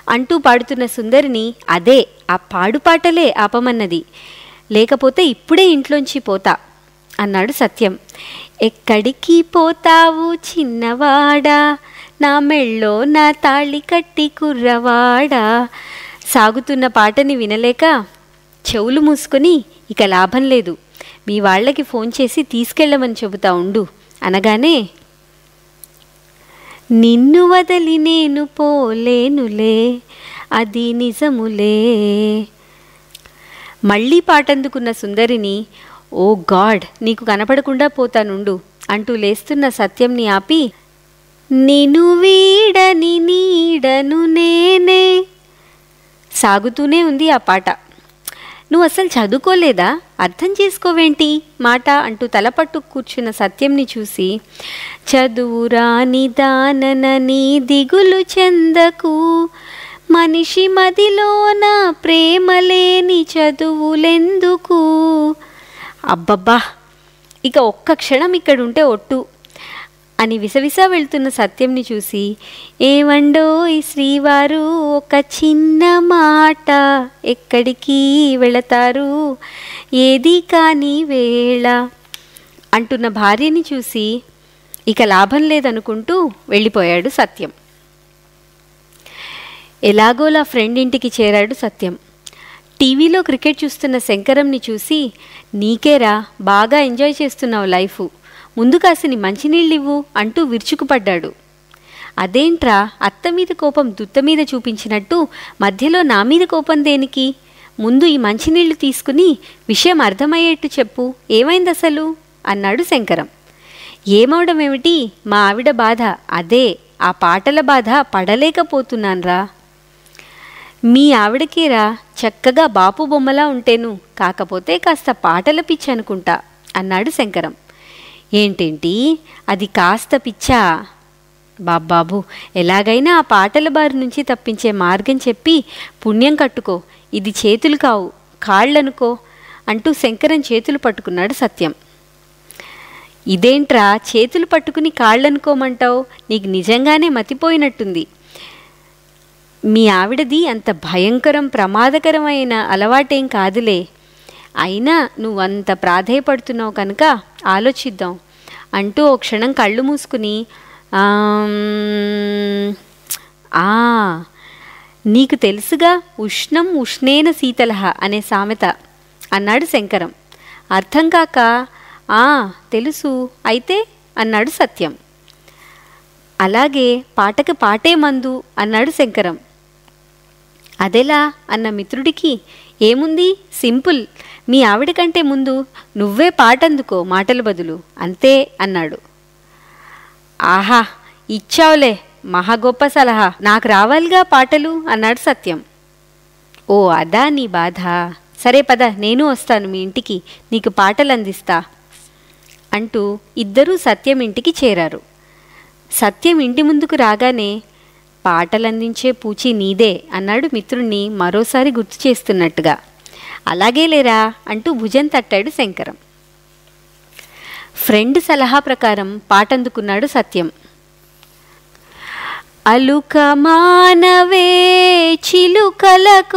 అంటూ పాడుతున్న సుందరిని అదే ఆ పాడుపాటలే ఆపమన్నది లేకపోతే ఇప్పుడే ఇంట్లోంచి పోతా అన్నాడు సత్యం ఎక్కడికి పోతావు చిన్నవాడా నా మెళ్ళో నా తాళి కట్టి కుర్రవాడా సాగుతున్న పాటని వినలేక చెవులు మూసుకొని ఇక లాభం లేదు మీ వాళ్ళకి ఫోన్ చేసి తీసుకెళ్ళమని చెబుతా ఉండు అనగానే నిన్ను వదలి నేను పోలేనులే అది నిజములే మళ్ళీ పాటందుకున్న సుందరిని ఓ గాడ్ నీకు కనపడకుండా పోతానుండు అంటూ లేస్తున్న సత్యంని ఆపి నిను వీడని నీడను నేనే సాగుతూనే ఉంది ఆ పాట నువ్వు అసలు చదువుకోలేదా అర్థం చేసుకోవేంటి మాట అంటూ తలపట్టు కూర్చున్న సత్యంని చూసి చదువు రాని దాననని దిగులు చెందకు మనిషి మదిలోన ప్రేమ లేని చదువులెందుకు అబ్బబ్బా ఇక ఒక్క క్షణం ఇక్కడ ఉంటే ఒట్టు అని విసవిస వెళ్తున్న సత్యంని చూసి ఏవండో ఈ శ్రీవారు ఒక చిన్న మాట ఎక్కడికి వెళతారు ఏది కాని వేళ అంటున్న భార్యని చూసి ఇక లాభం లేదనుకుంటూ వెళ్ళిపోయాడు సత్యం ఎలాగోలా ఫ్రెండ్ ఇంటికి చేరాడు సత్యం టీవీలో క్రికెట్ చూస్తున్న శంకరంని చూసి నీకేరా బాగా ఎంజాయ్ చేస్తున్నావు లైఫ్ ముందు కాసిని మంచినీళ్ళివ్వు అంటూ విరుచుకుపడ్డాడు అదేంట్రా అత్త మీద కోపం దుత్త మీద చూపించినట్టు మధ్యలో నా మీద కోపం దేనికి ముందు ఈ మంచినీళ్లు తీసుకుని విషయం అర్థమయ్యేట్టు చెప్పు ఏమైంది అసలు అన్నాడు శంకరం ఏమవడం ఏమిటి మా ఆవిడ బాధ అదే ఆ పాటల బాధ పడలేకపోతున్నాన్రా మీ ఆవిడకేరా చక్కగా బాపు బొమ్మలా ఉంటేను కాకపోతే కాస్త పాటల పిచ్చి అనుకుంటా అన్నాడు శంకరం ఏంటేంటి అది కాస్త పిచ్చా బాబాబు ఎలాగైనా ఆ పాటల బారి నుంచి తప్పించే మార్గం చెప్పి పుణ్యం కట్టుకో ఇది చేతులు కావు కాళ్ళనుకో అంటూ శంకరం చేతులు పట్టుకున్నాడు సత్యం ఇదేంట్రా చేతులు పట్టుకుని కాళ్ళనుకోమంటావు నీకు నిజంగానే మతిపోయినట్టుంది మీ ఆవిడది అంత భయంకరం ప్రమాదకరమైన అలవాటేం కాదులే అయినా నువ్వు అంత ప్రాధేయపడుతున్నావు కనుక ఆలోచిద్దాం అంటూ ఓ క్షణం కళ్ళు మూసుకుని "ఆమ్, ఆ నీకు తెలుసుగా ఉష్ణం ఉష్ణేన శీతలహ అనే సామెత అన్నాడు శంకరం అర్థం కాక ఆ తెలుసు అయితే అన్నాడు సత్యం అలాగే పాటకి పాటే మందు అన్నాడు శంకరం అదెలా అన్న మిత్రుడికి ఏముంది సింపుల్ మీ ఆవిడ కంటే ముందు నువ్వే పాటందుకో మాటల బదులు అంతే అన్నాడు ఆహా ఇచ్చావులే మహా గొప్ప సలహా నాకు రావాలిగా పాటలు అన్నాడు సత్యం ఓ అదా నీ బాధ సరే పద నేను వస్తాను మీ ఇంటికి నీకు పాటలు అందిస్తా అంటూ ఇద్దరూ సత్యం ఇంటికి చేరారు సత్యం ఇంటి ముందుకు రాగానే పాటలందించే పూచి నీదే అన్నాడు మిత్రుణ్ణి మరోసారి గుర్తు చేస్తున్నట్టుగా అలాగే లేరా అంటూ భుజం తట్టాడు శంకరం ఫ్రెండ్ సలహా ప్రకారం పాటందుకున్నాడు సత్యం అలుక మానవే చిలుకలకు